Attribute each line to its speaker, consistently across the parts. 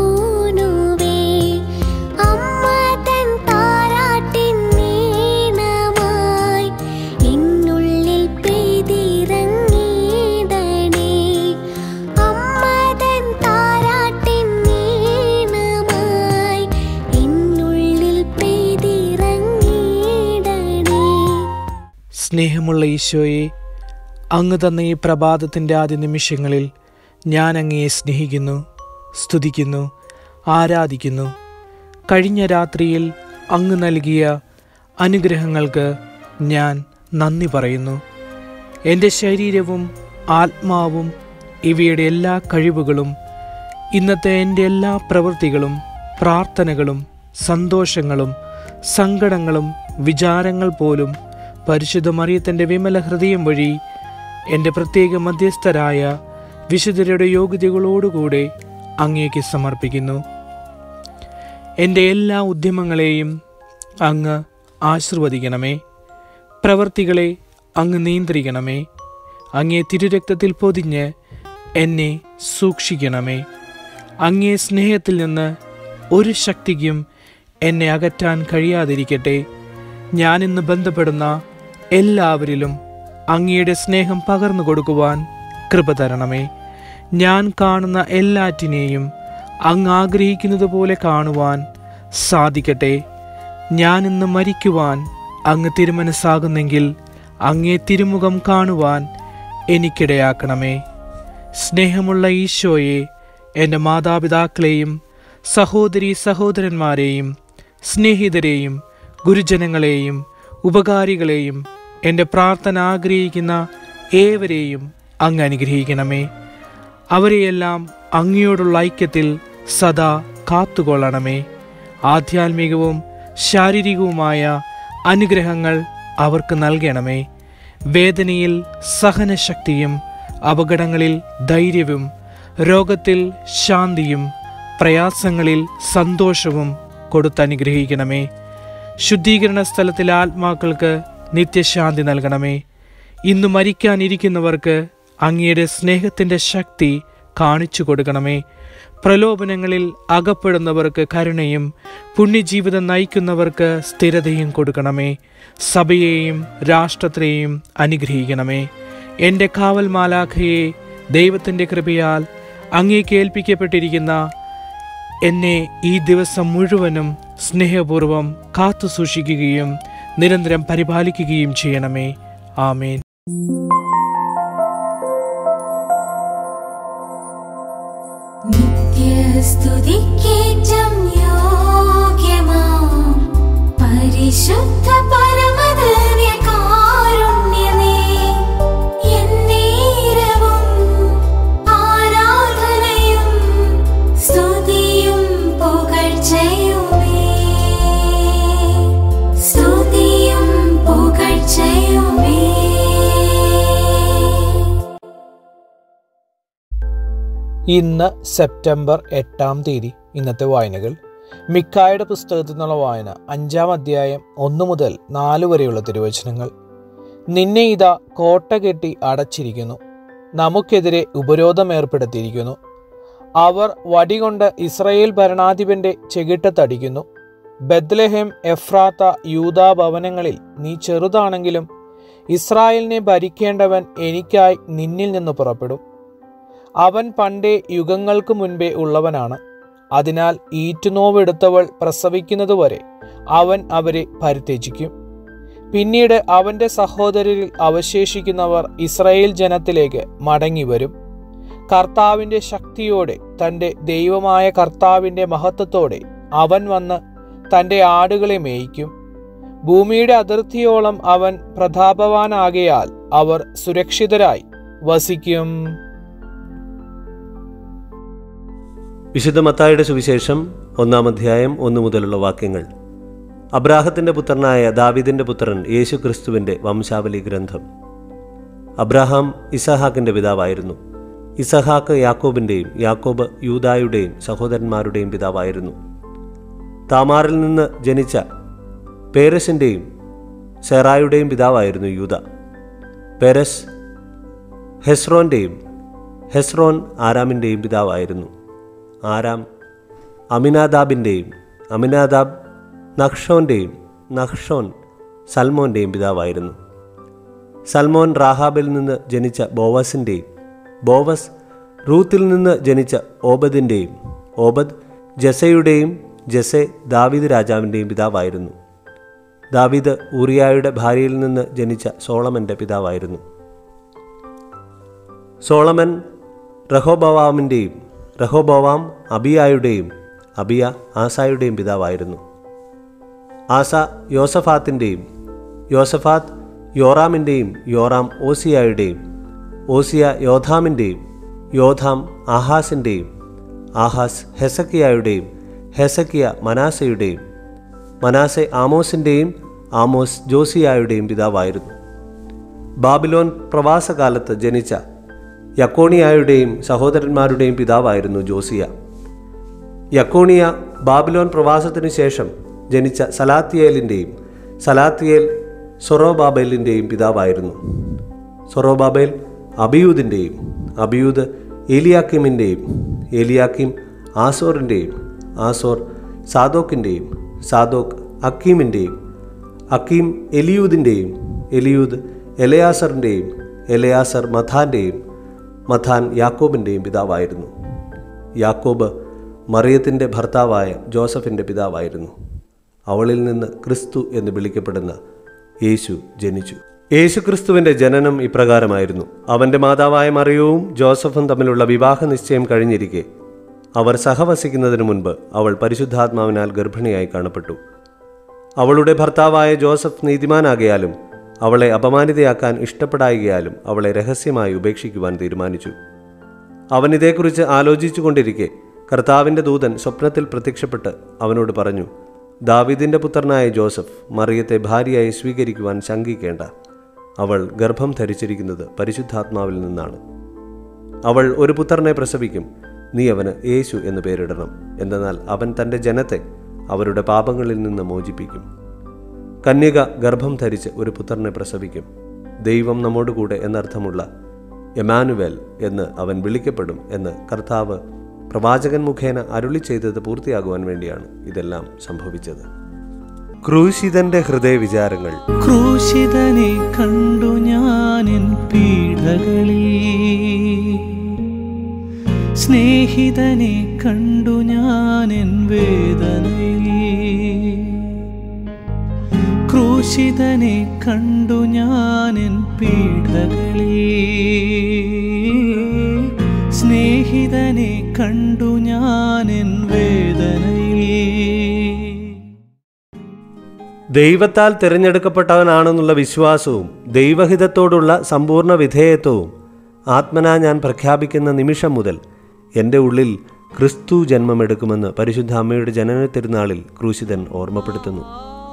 Speaker 1: പൂനുവേ അമ്മ തൻ താരാട്ടിൻ നീണമായി എന്നുള്ളിൽ പെയ്തിറങ്ങിയിടണേ അമ്മ തൻ താരാട്ടിൻ നീണമായി എന്നുള്ളിൽ പെയ്തിറങ്ങിയിടണേ
Speaker 2: സ്നേഹമുള്ള ഈശോയെ അങ്ങ് തന്ന ഈ പ്രഭാതത്തിൻ്റെ ആദ്യ നിമിഷങ്ങളിൽ ഞാൻ അങ്ങയെ സ്നേഹിക്കുന്നു സ്തുതിക്കുന്നു ആരാധിക്കുന്നു കഴിഞ്ഞ രാത്രിയിൽ അങ്ങ് നൽകിയ അനുഗ്രഹങ്ങൾക്ക് ഞാൻ നന്ദി പറയുന്നു എൻ്റെ ശരീരവും ആത്മാവും ഇവയുടെ എല്ലാ കഴിവുകളും ഇന്നത്തെ എൻ്റെ എല്ലാ പ്രവൃത്തികളും പ്രാർത്ഥനകളും സന്തോഷങ്ങളും സങ്കടങ്ങളും വിചാരങ്ങൾ പോലും പരിശുദ്ധ മറിയത്തിൻ്റെ വിമല ഹൃദയം വഴി എൻ്റെ പ്രത്യേക മധ്യസ്ഥരായ വിശുദ്ധരുടെ യോഗ്യതകളോടുകൂടെ അങ്ങേക്ക് സമർപ്പിക്കുന്നു എൻ്റെ എല്ലാ ഉദ്യമങ്ങളെയും അങ്ങ് ആശീർവദിക്കണമേ പ്രവർത്തികളെ അങ്ങ് നിയന്ത്രിക്കണമേ അങ്ങേ തിരുരക്തത്തിൽ പൊതിഞ്ഞ് എന്നെ സൂക്ഷിക്കണമേ അങ്ങേ സ്നേഹത്തിൽ നിന്ന് ഒരു ശക്തിക്കും എന്നെ അകറ്റാൻ കഴിയാതിരിക്കട്ടെ ഞാനിന്ന് ബന്ധപ്പെടുന്ന എല്ലാവരിലും അങ്ങയുടെ സ്നേഹം പകർന്നു കൊടുക്കുവാൻ കൃപ തരണമേ ഞാൻ കാണുന്ന എല്ലാറ്റിനെയും അങ്ങ് ആഗ്രഹിക്കുന്നത് പോലെ കാണുവാൻ സാധിക്കട്ടെ ഞാനിന്ന് മരിക്കുവാൻ അങ്ങ് തിരുമനസ്സാകുന്നെങ്കിൽ അങ്ങേ തിരുമുഖം കാണുവാൻ എനിക്കിടയാക്കണമേ സ്നേഹമുള്ള ഈശോയെ എൻ്റെ മാതാപിതാക്കളെയും സഹോദരി സഹോദരന്മാരെയും സ്നേഹിതരെയും ഗുരുജനങ്ങളെയും ഉപകാരികളെയും എൻ്റെ പ്രാർത്ഥന ആഗ്രഹിക്കുന്ന ഏവരെയും അങ്ങ് അനുഗ്രഹിക്കണമേ അവരെയെല്ലാം അങ്ങയോടുള്ള ഐക്യത്തിൽ സദാ കാത്തുകൊള്ളണമേ ആധ്യാത്മികവും ശാരീരികവുമായ അനുഗ്രഹങ്ങൾ അവർക്ക് നൽകണമേ വേദനയിൽ സഹനശക്തിയും അപകടങ്ങളിൽ ധൈര്യവും രോഗത്തിൽ ശാന്തിയും പ്രയാസങ്ങളിൽ സന്തോഷവും കൊടുത്തനുഗ്രഹിക്കണമേ ശുദ്ധീകരണ സ്ഥലത്തിലെ ആത്മാക്കൾക്ക് നിത്യശാന്തി നൽകണമേ ഇന്ന് മരിക്കാനിരിക്കുന്നവർക്ക് അങ്ങയുടെ സ്നേഹത്തിൻ്റെ ശക്തി കാണിച്ചു കൊടുക്കണമേ പ്രലോഭനങ്ങളിൽ അകപ്പെടുന്നവർക്ക് കരുണയും പുണ്യജീവിതം നയിക്കുന്നവർക്ക് സ്ഥിരതയും കൊടുക്കണമേ സഭയെയും രാഷ്ട്രത്തെയും അനുഗ്രഹിക്കണമേ എൻ്റെ കാവൽ മാലാഖയെ ദൈവത്തിൻ്റെ കൃപയാൽ അങ്ങേക്ക് ഏൽപ്പിക്കപ്പെട്ടിരിക്കുന്ന എന്നെ ഈ ദിവസം മുഴുവനും സ്നേഹപൂർവം കാത്തു സൂക്ഷിക്കുകയും നിരന്തരം പരിപാലിക്കുകയും ചെയ്യണമേ ആമേൻ
Speaker 1: നിത്യസ്തുതിക്കേറ്റം യോഗ്യമാം പരിശുദ്ധ പരമദിവ്യകാരുണ്യമേ, എന്നേരവും ആരാധനയും സ്തുതിയും പുകഴ്ചയുമേ. സ്തുതിയും പുകഴ്ചയുമേ
Speaker 2: ഇന്ന് സെപ്റ്റംബർ എട്ടാം തീയതി ഇന്നത്തെ വായനകൾ മിക്കായുടെ പുസ്തകത്തിൽ നിന്നുള്ള വായന അഞ്ചാം അധ്യായം ഒന്ന് മുതൽ നാല് വരെയുള്ള തിരുവചനങ്ങൾ നിന്നെ ഇതാ കോട്ട കെട്ടി അടച്ചിരിക്കുന്നു നമുക്കെതിരെ ഉപരോധം ഏർപ്പെടുത്തിയിരിക്കുന്നു അവർ വടികൊണ്ട് ഇസ്രയേൽ ഭരണാധിപന്റെ ചെകിട്ടത്തടിക്കുന്നു ബദ്ലഹേം എഫ്രാത്ത യൂദാ ഭവനങ്ങളിൽ നീ ചെറുതാണെങ്കിലും ഇസ്രായേലിനെ ഭരിക്കേണ്ടവൻ എനിക്കായി നിന്നിൽ നിന്ന് പുറപ്പെടും അവൻ പണ്ടേ യുഗങ്ങൾക്ക് മുൻപേ ഉള്ളവനാണ് അതിനാൽ ഈറ്റുനോവെടുത്തവൾ പ്രസവിക്കുന്നതുവരെ അവൻ അവരെ പരിത്യജിക്കും പിന്നീട് അവന്റെ സഹോദരരിൽ അവശേഷിക്കുന്നവർ ഇസ്രായേൽ ജനത്തിലേക്ക് മടങ്ങിവരും കർത്താവിന്റെ ശക്തിയോടെ തന്റെ ദൈവമായ കർത്താവിന്റെ മഹത്വത്തോടെ അവൻ വന്ന് തന്റെ ആടുകളെ മേയിക്കും ഭൂമിയുടെ അതിർത്തിയോളം അവൻ പ്രതാപവാനാകയാൽ അവർ സുരക്ഷിതരായി വസിക്കും
Speaker 3: വിശുദ്ധ മത്തായുടെ സുവിശേഷം ഒന്നാം അധ്യായം ഒന്നു മുതലുള്ള വാക്യങ്ങൾ അബ്രാഹത്തിന്റെ പുത്രനായ ദാവീദിന്റെ പുത്രൻ യേശു ക്രിസ്തുവിന്റെ വംശാവലി ഗ്രന്ഥം അബ്രാഹാം ഇസഹാക്കിന്റെ പിതാവായിരുന്നു ഇസഹാക്ക് യാക്കോബിന്റെയും യാക്കോബ് യൂദായുടെയും സഹോദരന്മാരുടെയും പിതാവായിരുന്നു താമാറിൽ നിന്ന് ജനിച്ച പേരസിന്റെയും സെറായുടെയും പിതാവായിരുന്നു യൂദ പെരസ് ഹെസ്രോന്റെയും ഹെസ്രോൻ ആരാമിൻ്റെയും പിതാവായിരുന്നു ആരാം അമിനാദാബിൻ്റെയും അമിനാദാബ് നക്ഷോൻ്റെയും നക്ഷോൻ സൽമോൻ്റെയും പിതാവായിരുന്നു സൽമോൻ റാഹാബിൽ നിന്ന് ജനിച്ച ബോവസിൻ്റെയും ബോവസ് റൂത്തിൽ നിന്ന് ജനിച്ച ഓബദിൻ്റെയും ഓബദ് ജസയുടെയും ജസെ ദാവീദ് രാജാവിൻ്റെയും പിതാവായിരുന്നു ദാവീദ് ഊറിയായുടെ ഭാര്യയിൽ നിന്ന് ജനിച്ച സോളമൻ്റെ പിതാവായിരുന്നു സോളമൻ റഹോബവാമിൻ്റെയും റഹോബവാം അബിയായുടെയും അബിയ ആസായുടെയും പിതാവായിരുന്നു ആസ യോസഫാത്തിൻ്റെയും യോസഫാത്ത് യോറാമിൻ്റെയും യോറാം ഓസിയായുടെയും ഓസിയ യോധാമിൻ്റെയും യോധാം ആഹാസിൻ്റെയും ആഹാസ് ഹെസക്കിയായുടെയും ഹെസക്കിയ മനാസയുടെയും മനാസെ ആമോസിൻ്റെയും ആമോസ് ജോസിയായുടെയും പിതാവായിരുന്നു ബാബിലോൺ പ്രവാസകാലത്ത് ജനിച്ച യക്കോണിയായുടെയും സഹോദരന്മാരുടെയും പിതാവായിരുന്നു ജോസിയ യക്കോണിയ ബാബിലോൺ പ്രവാസത്തിനു ശേഷം ജനിച്ച സലാത്തിയേലിൻ്റെയും സലാത്തിയേൽ സൊറോബാബേലിൻ്റെയും പിതാവായിരുന്നു സൊറോബാബേൽ അബിയൂദിൻ്റെയും അബിയൂദ് ഏലിയാക്കിമിൻ്റെയും ഏലിയാക്കിം ആസോറിൻ്റെയും ആസോർ സാദോക്കിൻ്റെയും സാദോക്ക് അക്കീമിൻ്റെയും അക്കീം എലിയൂദിൻ്റെയും എലിയൂദ് എലയാസറിൻ്റെയും എലയാസർ മഥാൻ്റെയും മഥാൻ യാക്കോബിൻ്റെയും പിതാവായിരുന്നു യാക്കോബ് മറിയത്തിൻ്റെ ഭർത്താവായ ജോസഫിൻ്റെ പിതാവായിരുന്നു അവളിൽ നിന്ന് ക്രിസ്തു എന്ന് വിളിക്കപ്പെടുന്ന യേശു ജനിച്ചു യേശു ക്രിസ്തുവിൻ്റെ ജനനം ഇപ്രകാരമായിരുന്നു അവൻ്റെ മാതാവായ മറിയവും ജോസഫും തമ്മിലുള്ള വിവാഹ നിശ്ചയം കഴിഞ്ഞിരിക്കെ അവർ സഹവസിക്കുന്നതിന് മുൻപ് അവൾ പരിശുദ്ധാത്മാവിനാൽ ഗർഭിണിയായി കാണപ്പെട്ടു അവളുടെ ഭർത്താവായ ജോസഫ് നീതിമാനാകയാലും അവളെ അപമാനിതയാക്കാൻ ഇഷ്ടപ്പെടായികയാലും അവളെ രഹസ്യമായി ഉപേക്ഷിക്കുവാൻ തീരുമാനിച്ചു അവൻ ഇതേക്കുറിച്ച് ആലോചിച്ചുകൊണ്ടിരിക്കെ കർത്താവിൻ്റെ ദൂതൻ സ്വപ്നത്തിൽ പ്രത്യക്ഷപ്പെട്ട് അവനോട് പറഞ്ഞു ദാവിദിൻ്റെ പുത്രനായ ജോസഫ് മറിയത്തെ ഭാര്യയായി സ്വീകരിക്കുവാൻ ശങ്കിക്കേണ്ട അവൾ ഗർഭം ധരിച്ചിരിക്കുന്നത് പരിശുദ്ധാത്മാവിൽ നിന്നാണ് അവൾ ഒരു പുത്രനെ പ്രസവിക്കും നീ അവന് യേശു എന്ന് പേരിടണം എന്തെന്നാൽ അവൻ തൻ്റെ ജനത്തെ അവരുടെ പാപങ്ങളിൽ നിന്ന് മോചിപ്പിക്കും കന്യക ഗർഭം ധരിച്ച് ഒരു പുത്രനെ പ്രസവിക്കും ദൈവം നമ്മോടുകൂടെ എന്നർത്ഥമുള്ള എമാനുവേൽ എന്ന് അവൻ വിളിക്കപ്പെടും എന്ന് കർത്താവ് പ്രവാചകൻ മുഖേന അരുളി ചെയ്തത് പൂർത്തിയാകുവാൻ വേണ്ടിയാണ് ഇതെല്ലാം സംഭവിച്ചത് ക്രൂശിതന്റെ ഹൃദയ വിചാരങ്ങൾ
Speaker 4: ക്രൂശിതനെ കണ്ടു ഞാനെൻ പീഡകളിൽ സ്നേഹിതനെ കണ്ടു ഞാനെൻ വേദനയിൽ ക്രൂശിതനെ കണ്ടു ഞാനെൻ പീഡകളിൽ സ്നേഹിതനെ കണ്ടു ഞാനെൻ വേദനയിൽ
Speaker 3: ദൈവത്താൽ തിരഞ്ഞെടുക്കപ്പെട്ടവനാണെന്നുള്ള വിശ്വാസവും ദൈവഹിതത്തോടുള്ള സമ്പൂർണ്ണ വിധേയത്വവും ആത്മനാ ഞാൻ പ്രഖ്യാപിക്കുന്ന നിമിഷം മുതൽ എൻ്റെ ഉള്ളിൽ ക്രിസ്തു ജന്മമെടുക്കുമെന്ന് പരിശുദ്ധ അമ്മയുടെ ജനന തിരുനാളിൽ ക്രൂശിതൻ ഓർമ്മപ്പെടുത്തുന്നു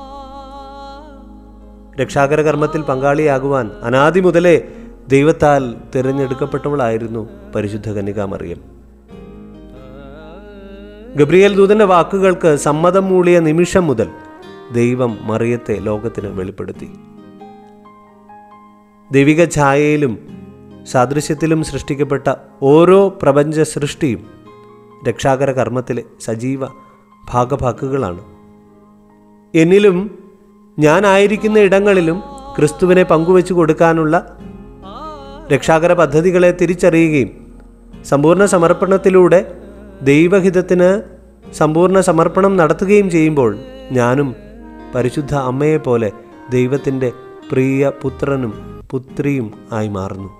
Speaker 3: രക്ഷാകര കർമ്മത്തിൽ പങ്കാളിയാകുവാൻ അനാദി മുതലേ ദൈവത്താൽ തിരഞ്ഞെടുക്കപ്പെട്ടവളായിരുന്നു പരിശുദ്ധ കന്യകാമറിയം ഗബ്രിയേൽ ദൂതന്റെ വാക്കുകൾക്ക് സമ്മതം മൂളിയ നിമിഷം മുതൽ ദൈവം മറിയത്തെ ലോകത്തിന് വെളിപ്പെടുത്തി ദൈവിക ഛായയിലും സാദൃശ്യത്തിലും സൃഷ്ടിക്കപ്പെട്ട ഓരോ പ്രപഞ്ച സൃഷ്ടിയും രക്ഷാകര കർമ്മത്തിലെ സജീവ ഭാഗഭാക്കുകളാണ് എന്നിലും ഞാനായിരിക്കുന്ന ഇടങ്ങളിലും ക്രിസ്തുവിനെ പങ്കുവെച്ചു കൊടുക്കാനുള്ള രക്ഷാകര പദ്ധതികളെ തിരിച്ചറിയുകയും സമ്പൂർണ്ണ സമർപ്പണത്തിലൂടെ ദൈവഹിതത്തിന് സമ്പൂർണ്ണ സമർപ്പണം നടത്തുകയും ചെയ്യുമ്പോൾ ഞാനും പരിശുദ്ധ അമ്മയെപ്പോലെ ദൈവത്തിൻ്റെ പ്രിയ പുത്രനും പുത്രിയും ആയി മാറുന്നു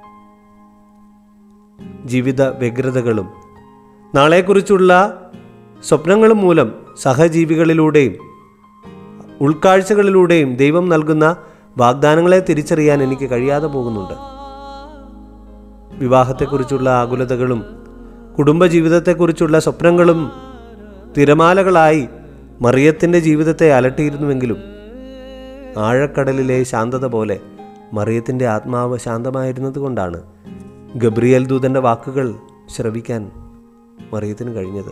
Speaker 3: ജീവിത വ്യഗ്രതകളും നാളെക്കുറിച്ചുള്ള സ്വപ്നങ്ങളും മൂലം സഹജീവികളിലൂടെയും ഉൾക്കാഴ്ചകളിലൂടെയും ദൈവം നൽകുന്ന വാഗ്ദാനങ്ങളെ തിരിച്ചറിയാൻ എനിക്ക് കഴിയാതെ പോകുന്നുണ്ട് വിവാഹത്തെക്കുറിച്ചുള്ള ആകുലതകളും കുടുംബജീവിതത്തെക്കുറിച്ചുള്ള സ്വപ്നങ്ങളും തിരമാലകളായി മറിയത്തിൻ്റെ ജീവിതത്തെ അലട്ടിയിരുന്നുവെങ്കിലും ആഴക്കടലിലെ ശാന്തത പോലെ മറിയത്തിൻ്റെ ആത്മാവ് ശാന്തമായിരുന്നത് കൊണ്ടാണ് ഗബ്രിയേൽ ദൂതൻ്റെ വാക്കുകൾ ശ്രവിക്കാൻ മറിയത്തിന് കഴിഞ്ഞത്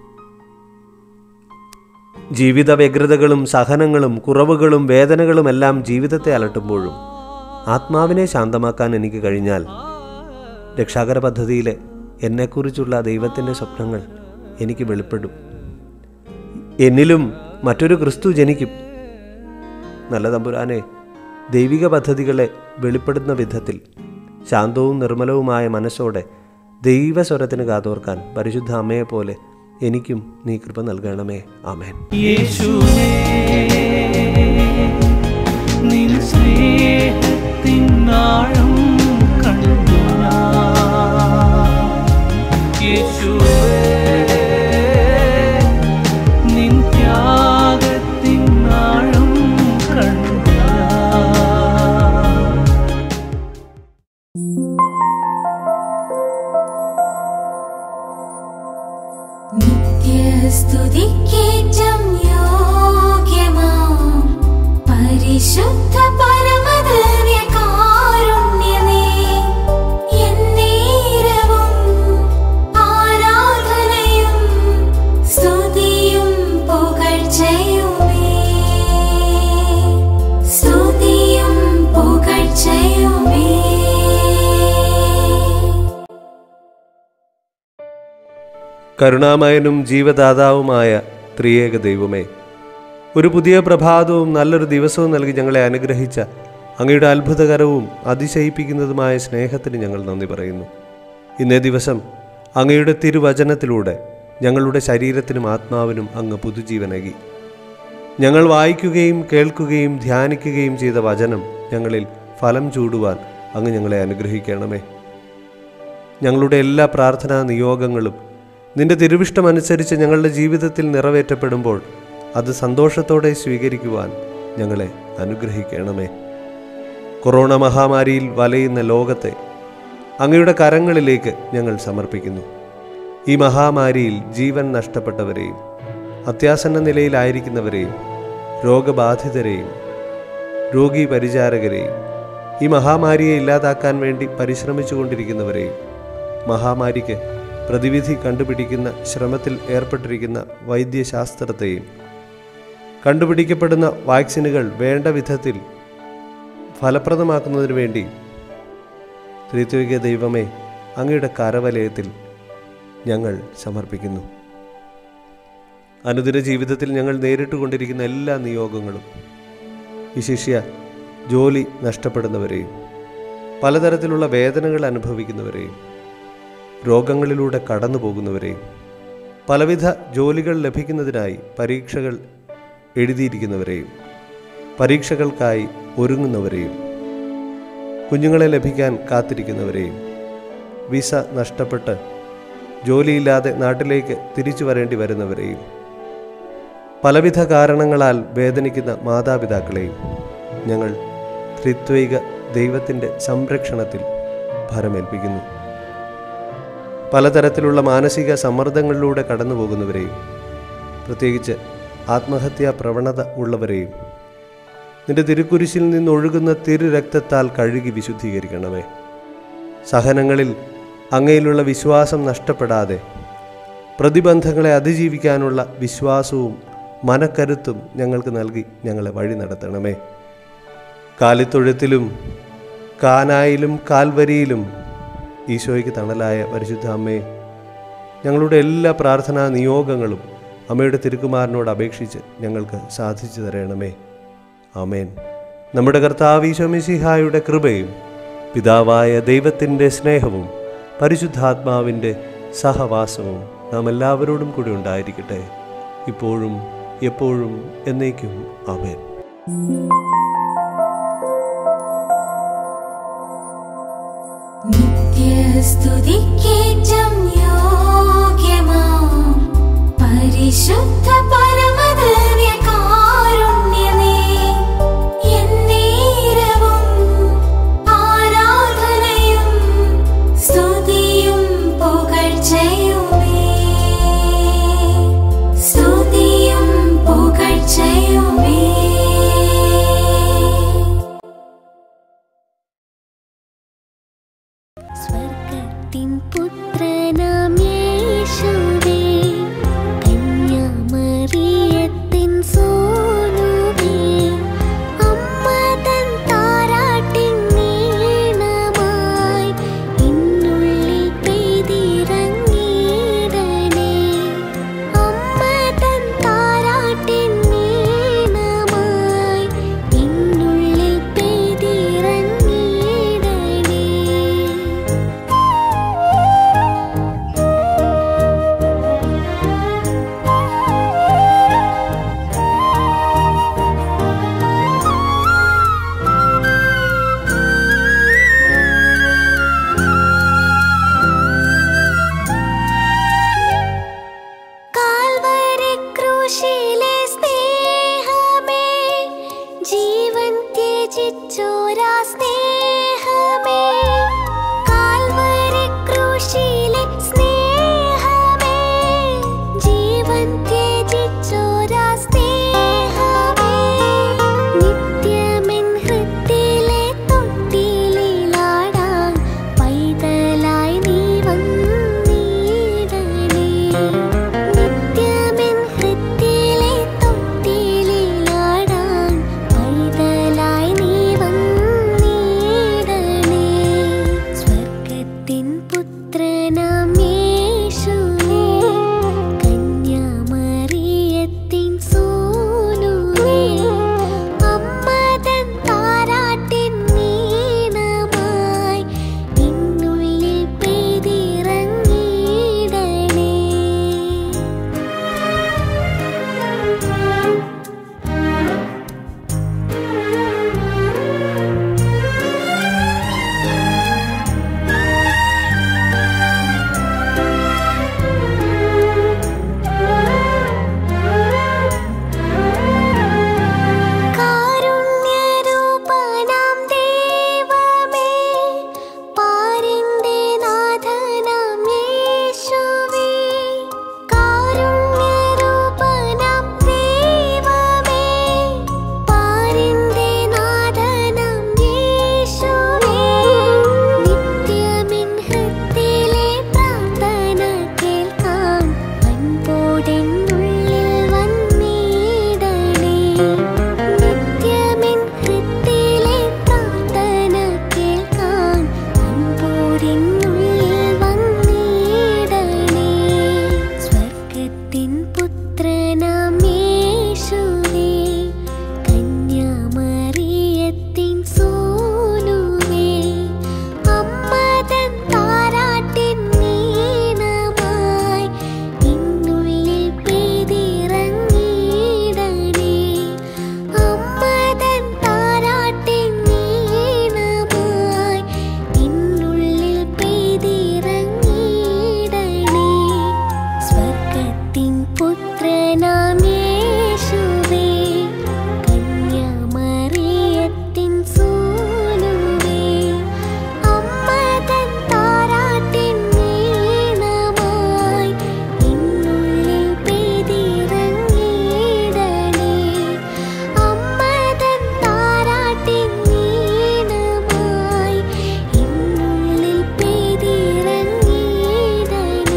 Speaker 3: ജീവിത വ്യഗ്രതകളും സഹനങ്ങളും കുറവുകളും വേദനകളും എല്ലാം ജീവിതത്തെ അലട്ടുമ്പോഴും ആത്മാവിനെ ശാന്തമാക്കാൻ എനിക്ക് കഴിഞ്ഞാൽ രക്ഷാകര പദ്ധതിയിലെ എന്നെക്കുറിച്ചുള്ള ദൈവത്തിൻ്റെ സ്വപ്നങ്ങൾ എനിക്ക് വെളിപ്പെടും എന്നിലും മറ്റൊരു ക്രിസ്തു ജനിക്കും നല്ല തമ്പുരാനെ ദൈവിക പദ്ധതികളെ വെളിപ്പെടുന്ന വിധത്തിൽ ശാന്തവും നിർമ്മലവുമായ മനസ്സോടെ ദൈവസ്വരത്തിന് കാതോർക്കാൻ പരിശുദ്ധ അമ്മയെ പോലെ എനിക്കും നീ കൃപ നൽകണമേ ആമേൻ
Speaker 4: യേശുവേ നിൻ സ്നേഹത്തിൻ ആഴം കണ്ടു ഞാൻ. യേശുവേ നിൻ ത്യാഗത്തിൻ ആഴം കണ്ടു ഞാൻ.
Speaker 1: നിത്യസ്തുതിക്കേറ്റം യോഗ്യമാം പരിശുദ്ധ പരമദിവ്യകാരുണ്യമേ, എന്നേരവും ആരാധനയും സ്തുതിയും പുകഴ്ചയുമേ. സ്തുതിയും പുകഴ്ചയുമേ
Speaker 3: കരുണാമയനും ജീവദാതാവുമായ ത്രിയേക ദൈവമേ ഒരു പുതിയ പ്രഭാതവും നല്ലൊരു ദിവസവും നൽകി ഞങ്ങളെ അനുഗ്രഹിച്ച അങ്ങയുടെ അത്ഭുതകരവും അതിശയിപ്പിക്കുന്നതുമായ സ്നേഹത്തിന് ഞങ്ങൾ നന്ദി പറയുന്നു ഇന്നേ ദിവസം അങ്ങയുടെ തിരുവചനത്തിലൂടെ ഞങ്ങളുടെ ശരീരത്തിനും ആത്മാവിനും അങ്ങ് പുതുജീവനകി ഞങ്ങൾ വായിക്കുകയും കേൾക്കുകയും ധ്യാനിക്കുകയും ചെയ്ത വചനം ഞങ്ങളിൽ ഫലം ചൂടുവാൻ അങ്ങ് ഞങ്ങളെ അനുഗ്രഹിക്കണമേ ഞങ്ങളുടെ എല്ലാ പ്രാർത്ഥനാ നിയോഗങ്ങളും നിന്റെ തിരുവിഷ്ടമനുസരിച്ച് ഞങ്ങളുടെ ജീവിതത്തിൽ നിറവേറ്റപ്പെടുമ്പോൾ അത് സന്തോഷത്തോടെ സ്വീകരിക്കുവാൻ ഞങ്ങളെ അനുഗ്രഹിക്കണമേ കൊറോണ മഹാമാരിയിൽ വലയുന്ന ലോകത്തെ അങ്ങയുടെ കരങ്ങളിലേക്ക് ഞങ്ങൾ സമർപ്പിക്കുന്നു ഈ മഹാമാരിയിൽ ജീവൻ നഷ്ടപ്പെട്ടവരെയും അത്യാസന്ന നിലയിലായിരിക്കുന്നവരെയും രോഗബാധിതരെയും രോഗി പരിചാരകരെയും ഈ മഹാമാരിയെ ഇല്ലാതാക്കാൻ വേണ്ടി പരിശ്രമിച്ചുകൊണ്ടിരിക്കുന്നവരെയും മഹാമാരിക്ക് പ്രതിവിധി കണ്ടുപിടിക്കുന്ന ശ്രമത്തിൽ ഏർപ്പെട്ടിരിക്കുന്ന വൈദ്യശാസ്ത്രത്തെയും കണ്ടുപിടിക്കപ്പെടുന്ന വാക്സിനുകൾ വേണ്ട വിധത്തിൽ ഫലപ്രദമാക്കുന്നതിന് വേണ്ടി ത്രിത്വിക ദൈവമേ അങ്ങയുടെ കരവലയത്തിൽ ഞങ്ങൾ സമർപ്പിക്കുന്നു അനുദിന ജീവിതത്തിൽ ഞങ്ങൾ നേരിട്ട് കൊണ്ടിരിക്കുന്ന എല്ലാ നിയോഗങ്ങളും വിശിഷ്യ ജോലി നഷ്ടപ്പെടുന്നവരെയും പലതരത്തിലുള്ള വേദനകൾ അനുഭവിക്കുന്നവരെയും രോഗങ്ങളിലൂടെ കടന്നു പോകുന്നവരെയും പലവിധ ജോലികൾ ലഭിക്കുന്നതിനായി പരീക്ഷകൾ എഴുതിയിരിക്കുന്നവരെയും പരീക്ഷകൾക്കായി ഒരുങ്ങുന്നവരെയും കുഞ്ഞുങ്ങളെ ലഭിക്കാൻ കാത്തിരിക്കുന്നവരെയും വിസ നഷ്ടപ്പെട്ട് ജോലിയില്ലാതെ നാട്ടിലേക്ക് തിരിച്ചു വരേണ്ടി വരുന്നവരെയും പലവിധ കാരണങ്ങളാൽ വേദനിക്കുന്ന മാതാപിതാക്കളെയും ഞങ്ങൾ ത്രിത്വൈക ദൈവത്തിൻ്റെ സംരക്ഷണത്തിൽ ഭരമേൽപ്പിക്കുന്നു പലതരത്തിലുള്ള മാനസിക സമ്മർദ്ദങ്ങളിലൂടെ കടന്നു പോകുന്നവരെയും പ്രത്യേകിച്ച് ആത്മഹത്യാ പ്രവണത ഉള്ളവരെയും നിന്റെ തിരുക്കുരിശിൽ നിന്നൊഴുകുന്ന തിരു രക്തത്താൽ കഴുകി വിശുദ്ധീകരിക്കണമേ സഹനങ്ങളിൽ അങ്ങയിലുള്ള വിശ്വാസം നഷ്ടപ്പെടാതെ പ്രതിബന്ധങ്ങളെ അതിജീവിക്കാനുള്ള വിശ്വാസവും മനക്കരുത്തും ഞങ്ങൾക്ക് നൽകി ഞങ്ങളെ വഴി നടത്തണമേ കാലിത്തൊഴുത്തിലും കാനായിലും കാൽവരിയിലും ഈശോയ്ക്ക് തണലായ പരിശുദ്ധ അമ്മേ ഞങ്ങളുടെ എല്ലാ പ്രാർത്ഥനാ നിയോഗങ്ങളും അമ്മയുടെ തിരുക്കുമാരനോട് അപേക്ഷിച്ച് ഞങ്ങൾക്ക് സാധിച്ചു തരണമേ ആമേൻ നമ്മുടെ കർത്താവ് ഈശോമിസിഹായുടെ കൃപയും പിതാവായ ദൈവത്തിൻ്റെ സ്നേഹവും പരിശുദ്ധാത്മാവിൻ്റെ സഹവാസവും നാം എല്ലാവരോടും കൂടി ഉണ്ടായിരിക്കട്ടെ ഇപ്പോഴും എപ്പോഴും എന്നേക്കും ആമേൻ
Speaker 1: നിത്യസ്തുതിക്കേറ്റം യോഗ്യമാം പരിശുദ്ധ പരമദിവ്യകാരുണ്യമേ, എന്നേരവും ആരാധനയും സ്തുതിയും പുകഴ്ചയുമേ. സ്തുതിയും പുകഴ്ചയുമേ
Speaker 5: സ്വർഗത്തിൻ പുത്രനാം യേശുവേ കന്യാമറിയത്തിൽ
Speaker 1: ക്രൂശിലെ സ്നേഹമേ ജീവൻ ത്യജിച്ചോരാ സ്നേഹമേ കാൽവരി ക്രൂശിലെ സ്നേഹമേ ജീവൻ ത്യജിച്ചോരാ സ്നേഹമേ നിത്യമെൻ ഹൃത്തിലെ തൊട്ടിലാടാൻ പൈതലായി നീ വന്നിടണേ നിത്യമെൻ ഹൃത്തിലെ തൊട്ടിലാടാൻ പൈതലായി നീ വന്നിടണേ സ്വർഗത്തിൻ പുത്രനാം യേശുവേ കന്യാമറിയത്തിൻ സോനുവേ അമ്മതൻ താരാട്ടിൻ നീണമായി നിന്നുള്ളിൽ പെയ്തിറങ്ങിയിടണേ കാരുണ്യരൂപനാം ദൈവമേ പാരിന്റെ നാഥനാം യേശുവേ കാരുണ്യരൂപനാം ദൈവമേ പാരിന്റെ നാഥനാം യേശുവേ നിത്യമിൻ ഹൃത്തിലെ പ്രാർത്ഥന കേൾക്കാൻ അൻപോടെന്നുള്ളിൽ വന്നിടണേ നിത്യമിൻ ഹൃത്തിലെ പ്രാർത്ഥന കേൾക്കാൻ അൻപോടെന്നുള്ളിൽ വന്നിടണേ സ്വർഗത്തിൻ പുത്രനാം യേശുവേ കന്യാമറിയത്തിൻ സോനുവേ അമ്മതൻ താരാട്ടിൻ നീണമായി നിന്നുള്ളിൽ പെയ്തിറങ്ങിയിടണേ അമ്മതൻ താരാട്ടിൻ നീണമായി നിന്നുള്ളിൽ പെയ്തിറങ്ങിയിടണേ സ്വർഗത്തിൻ പുത്രനാം യേശുവേ കന്യാമറിയത്തിൻ സോനുവേ അമ്മതൻ താരാട്ടിൻ നീണമായി നിന്നുള്ളിൽ പെയ്തിറങ്ങിയിടണേ അമ്മതൻ താരാട്ടിൻ നീണമായി നിന്നുള്ളിൽ പെയ്തിറങ്ങിയിടണേ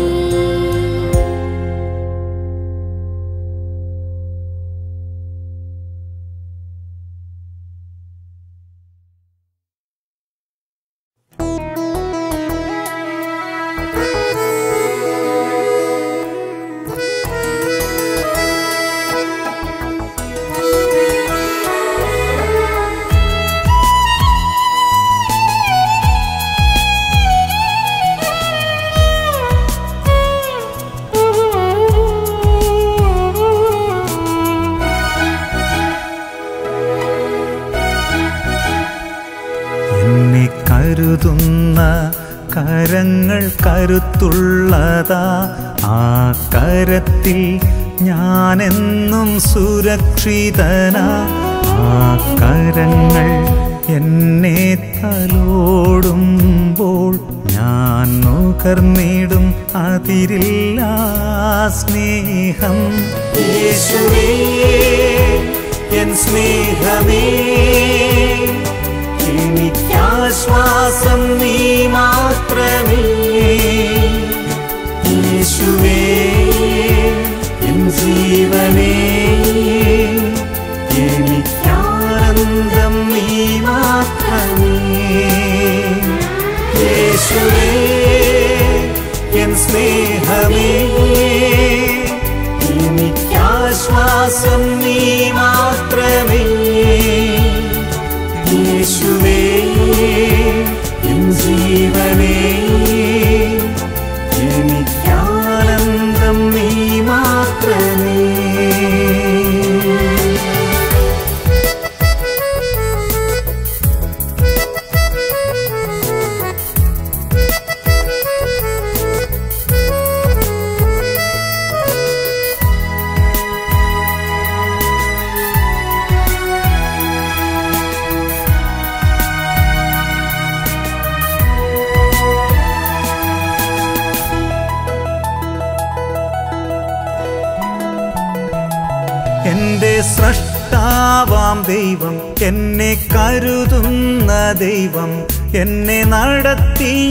Speaker 5: എന്നെ കരുതുന്ന കരങ്ങൾ കരുത്തുള്ളതാ ആ കരത്തിൽ ഞാനെന്നും സുരക്ഷിതനാ ആ കരങ്ങൾ എന്നെ തലോടുമ്പോൾ ഞാൻ നുകർന്നിടും അതിരില്ല സ്നേഹം യേശുവേ എൻ സ്നേഹമേ എനിക്കാശ്വാസം നീ മാത്രമേ യേശുവേ എൻ ജീവനേ എനിക്കാനന്ദം നീ മാത്രമേ യേശുവേ എൻ സ്നേഹമേ എനിക്കാശ്വാസം നീ മാത്രമേ യേശുവേ എൻ ജീവനേ എനിക്കാനന്ദം നീ മാത്രമേ
Speaker 1: Thank you.
Speaker 5: എൻ്റെ സ്രഷ്ടാവാം ദൈവം എന്നെ കരുതുന്ന ദൈവം എന്നെ നടത്തിയ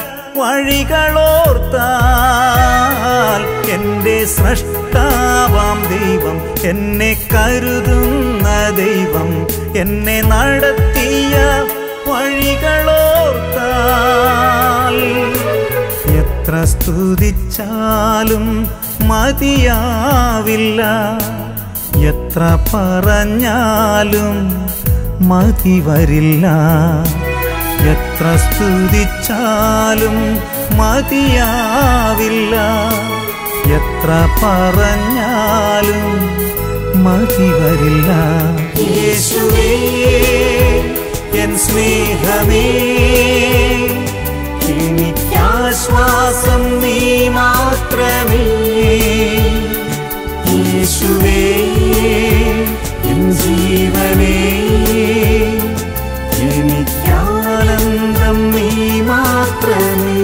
Speaker 5: വഴികളോർത്താൽ എൻ്റെ സ്രഷ്ടാവാം ദൈവം എന്നെ കരുതുന്ന ദൈവം എന്നെ നടത്തിയ വഴികളോർത്താൽ എത്ര സ്തുതിച്ചാലും മതിയാവില്ല എത്ര പറഞ്ഞാലും മതി വരില്ല എത്ര സ്തുതിച്ചാലും മതിയാവില്ല എത്ര പറഞ്ഞാലും മതി വരില്ല യേശുവേ എൻ സ്നേഹമേ എനിക്കാശ്വാസം നീ മാത്രമേ യേശുവേ എൻ ജീവനേ എനിക്കാനന്ദം നീ മാത്രമേ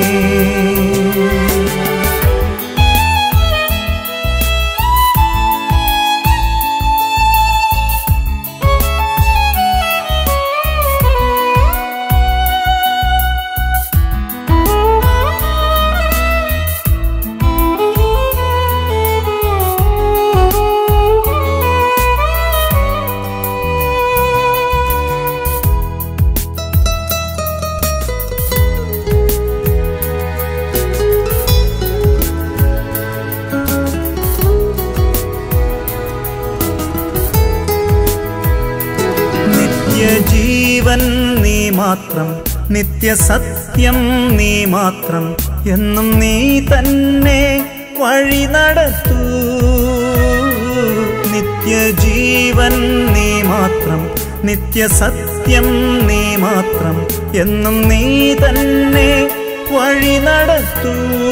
Speaker 5: നിത്യജീവൻ നീ മാത്രം നിത്യസത്യം നീ മാത്രം എന്നും നീ തന്നെ വഴി നടത്തൂ നിത്യജീവൻ നീ മാത്രം നിത്യസത്യം നീ മാത്രം എന്നും നീ തന്നെ വഴി നടത്തൂ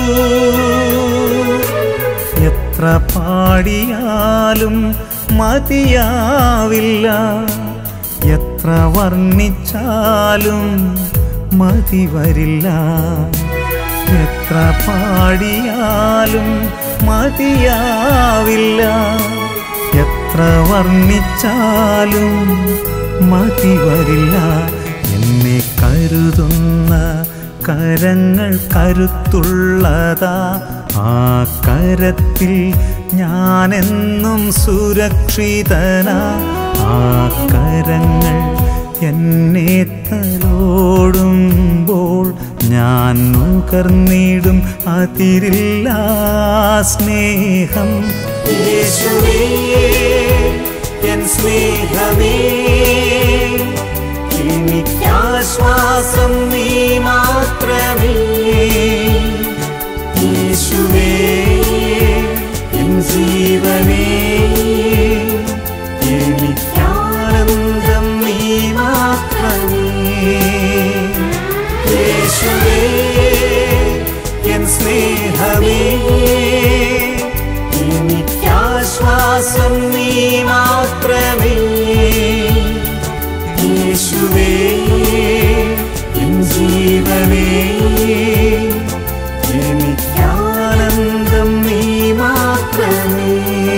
Speaker 5: എത്ര പാടിയാലും മതിയാവില്ല എത്ര വർണ്ണിച്ചാലും മതി വരില്ല എത്ര പാടിയാലും മതിയാവില്ല എത്ര വർണ്ണിച്ചാലും മതി വരില്ല എന്നെ കരുതുന്ന കരങ്ങൾ കരുത്തുള്ളതാ ആ കരത്തിൽ ഞാനെന്നും സുരക്ഷിതനാ ആ കരങ്ങൾ എന്നെ തലോടുമ്പോൾ ഞാൻ നുകർന്നിടും അതിരില്ല സ്നേഹം യേശുവേ എൻ സ്നേഹമേ എനിക്കാശ്വാസം നീ മാത്രമേ യേശുവേ എൻ ജീവനേ എനിക്കാനന്ദം നീ മാത്രമേ യേശുവേ എൻ സ്നേഹമേ എനിക്കാശ്വാസം നീ മാത്രമേ യേശുവേ എൻ ജീവനേ എനിക്കാനന്ദം നീ മാത്രമേ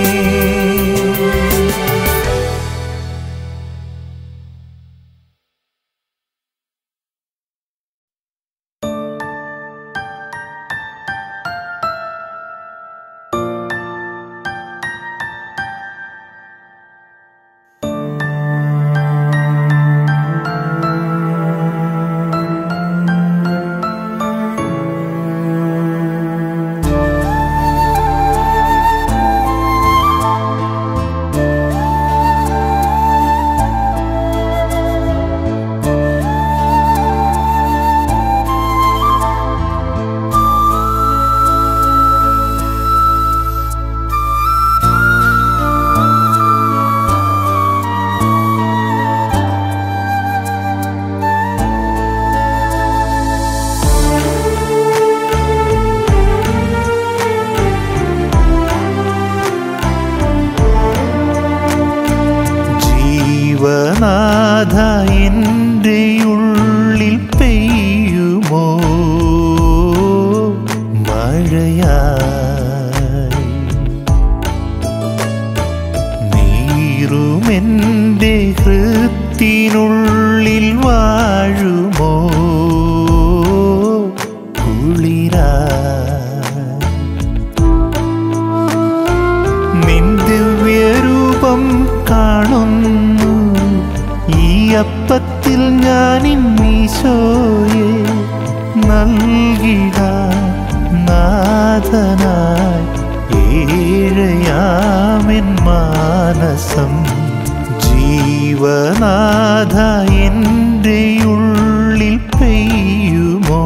Speaker 5: ജീവനാഥ എൻ്റെ ഉള്ളിൽ പെയ്യുമോ മഴയായി എൻ്റെ ഹൃത്തിനുള്ളിൽ വാഴുമോ കുളിരാ നിൻ ദിവ്യരൂപം കാണുന്നു ഈ അപ്പത്തിൽ ഞാൻ ഇന്നീശോയെ നൽകിട നാഥനായി ഏഴയാമെൻ മാനസം ജീവനാഥ എൻ്റെ ഉള്ളിൽ പെയ്യുമോ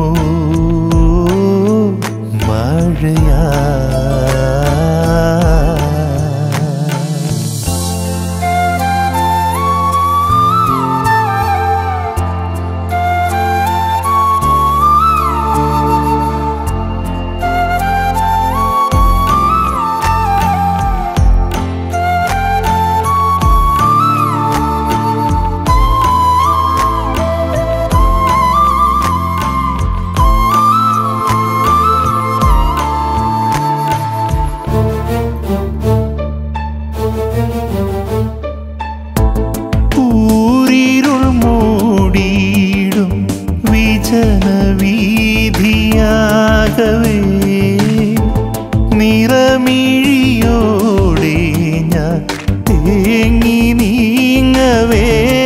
Speaker 5: മഴയാ ഊരിരുൾ മൂടിയിടും വിജനവീതിയാകവേ നിറമിഴിയോടെ ഞാൻ തേങ്ങി നീങ്ങവേ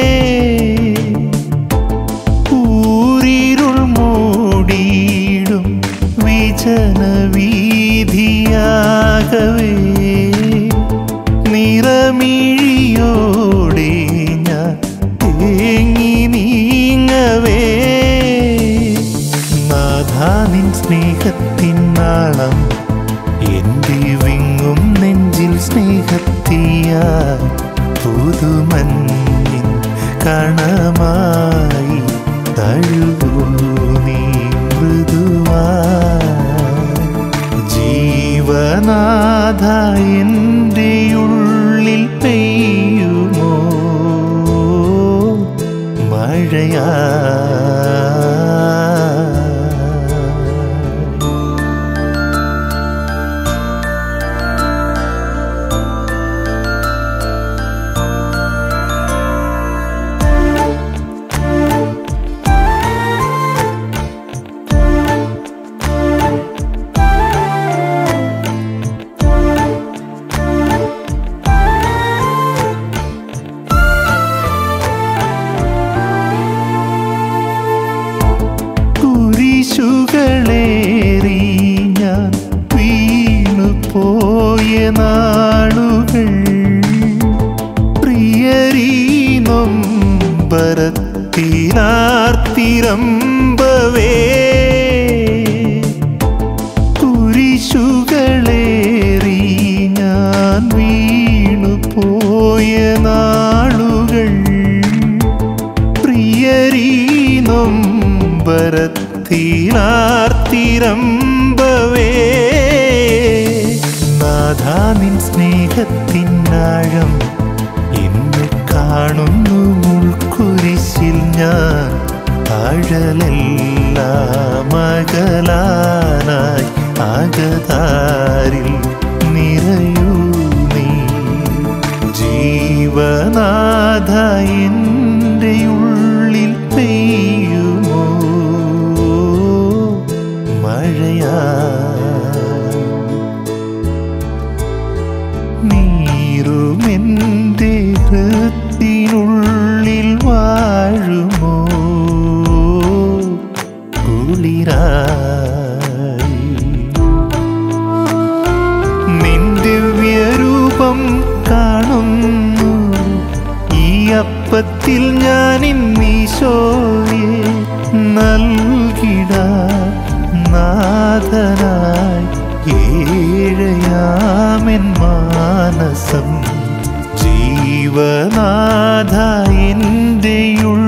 Speaker 5: ഊരിരുൾ മൂടിയിടും വിജനവീതിയാകവേ നിറമിഴിയോടെ ഞാൻ തേങ്ങി നീങ്ങവേ നാഥാനിൻ സ്നേഹത്തിൻ നാളം എൻ്റെ വിങ്ങും നെഞ്ചിൽ സ്നേഹത്തിയ പുതുമഞ്ഞിൻ കണമായി തഴുകൂ നീ മൃദുവായി ജീവനാഥ എൻ്റെ ഉള്ളിൽ പെയ്യുമോ മഴയാ കുരിശുകളേറി ഞാൻ വീണു പോയ നാളുകൾ പ്രിയരീനൊമ്പരത്തിനാർത്തിരമ്പവേ കുരിശുകളേറി ഞാൻ വീണു പോയ നാളുകൾ പ്രിയരീനൊമ്പരത്തിനാർത്തിരമ്പവേ നാഥാനിൻ സ്നേഹത്തിനാഴം ഇന്ന് കാണുന്നു മുൾക്കുരിശിൽ ഞാൻ അഴലല്ല മകലാനായി അകതാരിൽ നിറയൂ നീ ജീവനാഥ എൻ്റെ ഉള്ളിൽ പെയ്യുമോ മഴയാ നീറുമെൻ്റെ ഹൃത്തിനുള്ളിൽ വാഴുമോ കുളിരായി നിന്റെ വ്യരൂപം കാണുന്നു ഈ അപ്പത്തിൽ ഞാൻ ഇന്നീശോയെ നൽകിട നാഥനായി ഏഴയാമെൻ മാനസം ജീവനാഥ എൻ്റെ ഉള്ളിൽ